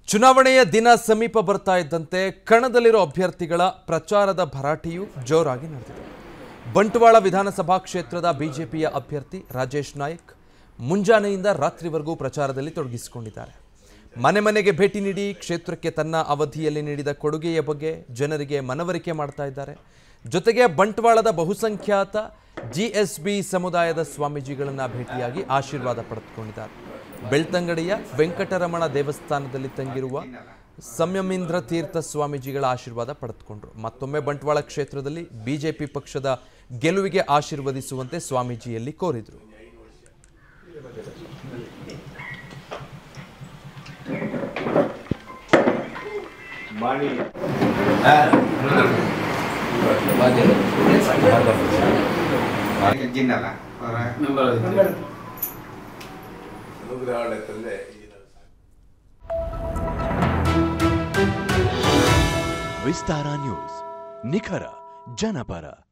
ಚುನಾವಣೆಯ ದಿನ ಸಮೀಪ ಬರ್ತಾ ಇದ್ದಂತೆ ಕಣದಲ್ಲಿರೋ ಅಭ್ಯರ್ಥಿಗಳ ಪ್ರಚಾರದ ಭರಾಟೆಯು ಜೋರಾಗಿ ನಡೆದಿದೆ ಬಂಟ್ವಾಳ ವಿಧಾನಸಭಾ ಕ್ಷೇತ್ರದ ಬಿಜೆಪಿಯ ಅಭ್ಯರ್ಥಿ ರಾಜೇಶ್ ನಾಯಕ್ ಮುಂಜಾನೆಯಿಂದ ರಾತ್ರಿವರೆಗೂ ಪ್ರಚಾರದಲ್ಲಿ ತೊಡಗಿಸಿಕೊಂಡಿದ್ದಾರೆ ಮನೆ ಮನೆಗೆ ಭೇಟಿ ನೀಡಿ ಕ್ಷೇತ್ರಕ್ಕೆ ತನ್ನ ಅವಧಿಯಲ್ಲಿ ನೀಡಿದ ಕೊಡುಗೆಯ ಬಗ್ಗೆ ಜನರಿಗೆ ಮನವರಿಕೆ ಮಾಡ್ತಾ ಇದ್ದಾರೆ ಜೊತೆಗೆ ಬಂಟ್ವಾಳದ ಬಹುಸಂಖ್ಯಾತ ಜಿಎಸ್ಬಿ ಸಮುದಾಯದ ಸ್ವಾಮೀಜಿಗಳನ್ನ ಭೇಟಿಯಾಗಿ ಆಶೀರ್ವಾದ ಪಡೆದುಕೊಂಡಿದ್ದಾರೆ ಬೆಳ್ತಂಗಡಿಯ ವೆಂಕಟರಮಣ ದೇವಸ್ಥಾನದಲ್ಲಿ ತಂಗಿರುವ ಸಂಯಮೀಂದ್ರ ತೀರ್ಥ ಸ್ವಾಮೀಜಿಗಳ ಆಶೀರ್ವಾದ ಪಡೆದುಕೊಂಡ್ರು ಮತ್ತೊಮ್ಮೆ ಬಂಟ್ವಾಳ ಕ್ಷೇತ್ರದಲ್ಲಿ ಬಿಜೆಪಿ ಪಕ್ಷದ ಗೆಲುವಿಗೆ ಆಶೀರ್ವದಿಸುವಂತೆ ಸ್ವಾಮೀಜಿಯಲ್ಲಿ ಕೋರಿದರು ಜಿನ್ನಲ್ಲ ವಿಸ್ತಾರ ನ್ಯೂಸ್ ನಿಖರ ಜನಪರ